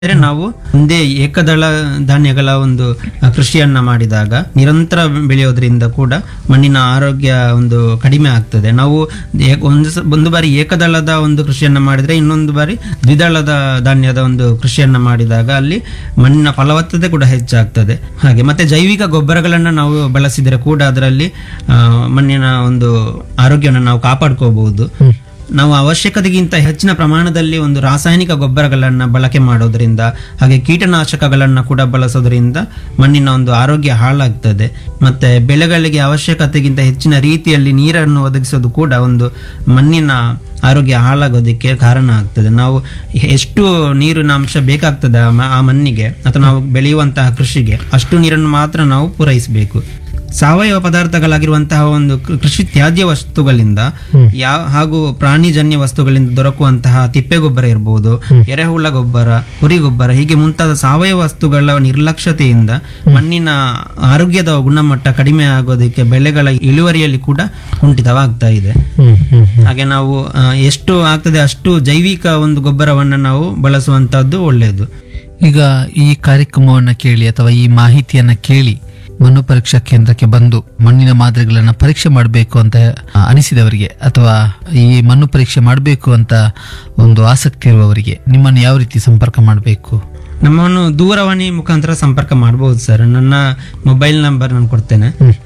ಅಂದ್ರೆ ನಾವು ಒಂದೇ ಏಕದಳ ಧಾನ್ಯಗಳ ಒಂದು ಆ, ಕೃಷಿಯನ್ನ ಮಾಡಿದಾಗ ನಿರಂತರ ಬೆಳೆಯೋದ್ರಿಂದ ಕೂಡ ಮಣ್ಣಿನ ಆರೋಗ್ಯ ಒಂದು ಕಡಿಮೆ ಆಗ್ತದೆ ನಾವು ಏ- ಒಂದು ಸ- ಒಂದು ಬಾರಿ ಏಕದಳದ ಒಂದು ಕೃಷಿಯನ್ನ ಮಾಡಿದ್ರೆ ಇನ್ನೊಂದು ಬಾರಿ ದ್ವಿದಳದ ಧಾನ್ಯದ ಒಂದು ಕೃಷಿಯನ್ನ ಮಾಡಿದಾಗ ಅಲ್ಲಿ ಮಣ್ಣಿನ ಫಲವತ್ತತೆ ಕೂಡ ಹೆಚ್ಚಾಗ್ತದೆ ಹಾಗೆ ಮತ್ತೆ ಜೈವಿಕ ಗೊಬ್ಬರಗಳನ್ನ ನಾವು ಬಳಸಿದರೆ ಕೂಡ ಅದರಲ್ಲಿ ಆ, ಮಣ್ಣಿನ ಒಂದು ಆರೋಗ್ಯವನ್ನು ನಾವು ಕಾಪಾಡ್ಕೋಬಹುದು ನಾವು ಅವಶ್ಯಕತೆಗಿಂತ ಹೆಚ್ಚಿನ ಪ್ರಮಾಣದಲ್ಲಿ ಒಂದು ರಾಸಾಯನಿಕ ಗೊಬ್ಬರಗಳನ್ನು ಬಳಕೆ ಮಾಡೋದ್ರಿಂದ ಹಾಗೆ ಕೀಟನಾಶಕಗಳನ್ನು ಕೂಡ ಬಳಸೋದ್ರಿಂದ ಮಣ್ಣಿನ ಒಂದು ಆರೋಗ್ಯ ಹಾಳಾಗ್ತದೆ ಮತ್ತೆ ಬೆಳೆಗಳಿಗೆ ಅವಶ್ಯಕತೆಗಿಂತ ಹೆಚ್ಚಿನ ರೀತಿಯಲ್ಲಿ ನೀರನ್ನು ಒದಗಿಸೋದು ಕೂಡ ಒಂದು ಮಣ್ಣಿನ ಆರೋಗ್ಯ ಹಾಳಾಗೋದಕ್ಕೆ ಕಾರಣ ಆಗ್ತದೆ ನಾವು ಎಷ್ಟು ನೀರಿನ ಅಂಶ ಬೇಕಾಗ್ತದೆ ಆ ಮ- ಆ ಮಣ್ಣಿಗೆ ಅಥವಾ ನಾವು ಬೆಳೆಯುವಂತಹ ಕೃಷಿಗೆ ಅಷ್ಟು ನೀರನ್ನು ಮಾತ್ರ ನಾವು ಪೂರೈಸಬೇಕು ಸಾವಯವ ಪದಾರ್ಥಗಳಾಗಿರುವಂತಹ ಒಂದು ಕೃ- ಕೃಷಿ ತ್ಯಾಜ್ಯ ವಸ್ತುಗಳಿಂದ ಯಾವ ಹಾಗೂ ಪ್ರಾಣಿಜನ್ಯ ವಸ್ತುಗಳಿಂದ ದೊರಕುವಂತಹ ತಿಪ್ಪೆ ಗೊಬ್ಬರ ಇರಬಹುದು ಎರೆಹುಳ ಗೊಬ್ಬರ ಕುರಿ ಗೊಬ್ಬರ ಹೀಗೆ ಮುಂತಾದ ಸಾವಯವ ವಸ್ತುಗಳ ನಿರ್ಲಕ್ಷ್ಯತೆಯಿಂದ ಮಣ್ಣಿನ ಆರೋಗ್ಯದ ಗುಣಮಟ್ಟ ಕಡಿಮೆ ಆಗೋದಕ್ಕೆ ಬೆಳೆಗಳ ಇಳುವರಿಯಲ್ಲಿ ಕೂಡ ಕುಂಠಿತವಾಗ್ತಾ ಇದೆ ಹ್ಮ್ ಹ್ಮ್ ಹ್ಮ್. ಹಾಗೆ ನಾವು ಆ, ಎಷ್ಟು ಆಗ್ತದೆ ಅಷ್ಟು ಜೈವಿಕ ಒಂದು ಗೊಬ್ಬರವನ್ನು ನಾವು ಬಳಸುವಂತದ್ದು ಒಳ್ಳೆಯದು ಈಗ ಈ ಕಾರ್ಯಕ್ರಮವನ್ನ ಕೇಳಿ ಅಥವಾ ಈ ಮಾಹಿತಿಯನ್ನ ಕೇಳಿ ಮಣ್ಣು ಪರೀಕ್ಷಾ ಕೇಂದ್ರಕ್ಕೆ ಬಂದು ಮಣ್ಣಿನ ಮಾದರಿಗಳನ್ನ ಪರೀಕ್ಷೆ ಮಾಡಬೇಕು ಅಂತ ಆ, ಅನಿಸಿದವರಿಗೆ ಅಥವಾ ಈ ಮಣ್ಣು ಪರೀಕ್ಷೆ ಮಾಡಬೇಕು ಅಂತ ಒಂದು ಆಸಕ್ತಿ ಇರುವವರಿಗೆ ನಿಮ್ಮನ್ನು ಯಾವ ರೀತಿ ಸಂಪರ್ಕ ಮಾಡಬೇಕು ನಮ್ಮನ್ನು ದೂರವಾಣಿ ಮುಖಾಂತರ ಸಂಪರ್ಕ ಮಾಡಬಹುದು ಸರ್ ನನ್ನ ಮೊಬೈಲ್ ನಂಬರ್ ನಾನು ಕೊಡ್ತೇನೆ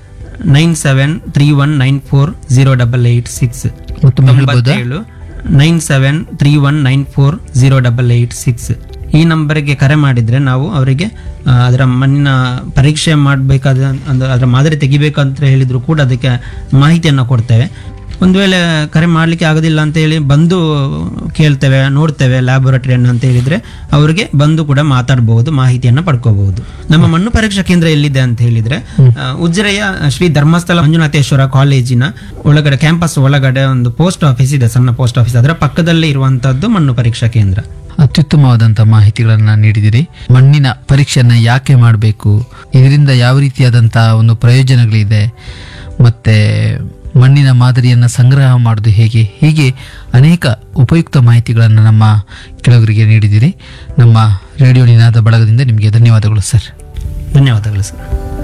nine seven three one nine four zero double eight six ಮತ್ತೊಮ್ಮೆ ಹೇಳ್ಬೋದಾ ಏಳು nine seven three one nine four zero double eight six ಈ ನಂಬರ್ಗೆ ಕರೆ ಮಾಡಿದ್ರೆ ನಾವು ಅವರಿಗೆ ಆ, ಅದರ ಮಣ್ಣಿನ ಪರೀಕ್ಷೆ ಮಾಡಬೇಕಾದ ಅಂದ್ರೆ ಅದರ ಮಾದರಿ ತೆಗಿಬೇಕಂತ ಹೇಳಿದ್ರು ಕೂಡ ಅದಕ್ಕೆ ಮಾಹಿತಿಯನ್ನು ಕೊಡ್ತೇವೆ ಒಂದು ವೇಳೆ ಕರೆ ಮಾಡಲಿಕ್ಕೆ ಆಗೋದಿಲ್ಲ ಅಂತ ಹೇಳಿ ಬಂದು ಕೇಳ್ತೇವೆ ನೋಡ್ತೇವೆ ಲ್ಯಾಬೊರೇಟರಿಯನ್ನು ಅಂತ ಹೇಳಿದ್ರೆ ಅವರಿಗೆ ಬಂದು ಕೂಡ ಮಾತಾಡಬಹುದು ಮಾಹಿತಿಯನ್ನು ಪಡ್ಕೋಬಹುದು ನಮ್ಮ ಮಣ್ಣು ಪರೀಕ್ಷಾ ಕೇಂದ್ರ ಎಲ್ಲಿದೆ ಅಂತ ಹೇಳಿದ್ರೆ ಆ, ಉಜಿರೆಯ ಶ್ರೀ ಧರ್ಮಸ್ಥಳ ಮಂಜುನಾಥೇಶ್ವರ ಕಾಲೇಜಿನ ಒಳಗಡೆ ಕ್ಯಾಂಪಸ್ ಒಳಗಡೆ ಒಂದು ಪೋಸ್ಟ್ ಆಫೀಸ್ ಇದೆ ಸಣ್ಣ ಪೋಸ್ಟ್ ಆಫೀಸ್ ಅದರ ಪಕ್ಕದಲ್ಲೇ ಇರುವಂತದ್ದು ಮಣ್ಣು ಪರೀಕ್ಷಾ ಕೇಂದ್ರ ಅತ್ಯುತ್ತಮವಾದಂಥ ಮಾಹಿತಿಗಳನ್ನ ನೀಡಿದಿರಿ ಮಣ್ಣಿನ ಪರೀಕ್ಷೆಯನ್ನ ಯಾಕೆ ಮಾಡಬೇಕು ಇದರಿಂದ ಯಾವ ರೀತಿಯಾದಂತಹ ಒಂದು ಪ್ರಯೋಜನಗಳಿದೆ ಮತ್ತೆ ಮಣ್ಣಿನ ಮಾದರಿಯನ್ನ ಸಂಗ್ರಹ ಮಾಡೋದು ಹೇಗೆ ಹೀಗೆ ಅನೇಕ ಉಪಯುಕ್ತ ಮಾಹಿತಿಗಳನ್ನು ನಮ್ಮ ಕೆಲವರಿಗೆ ನೀಡಿದಿರಿ ನಮ್ಮ ರೇಡಿಯೋ ನಿನಾದ ಬಳಗದಿಂದ ನಿಮಗೆ ಧನ್ಯವಾದಗಳು ಸರ್ ಧನ್ಯವಾದಗಳು ಸರ್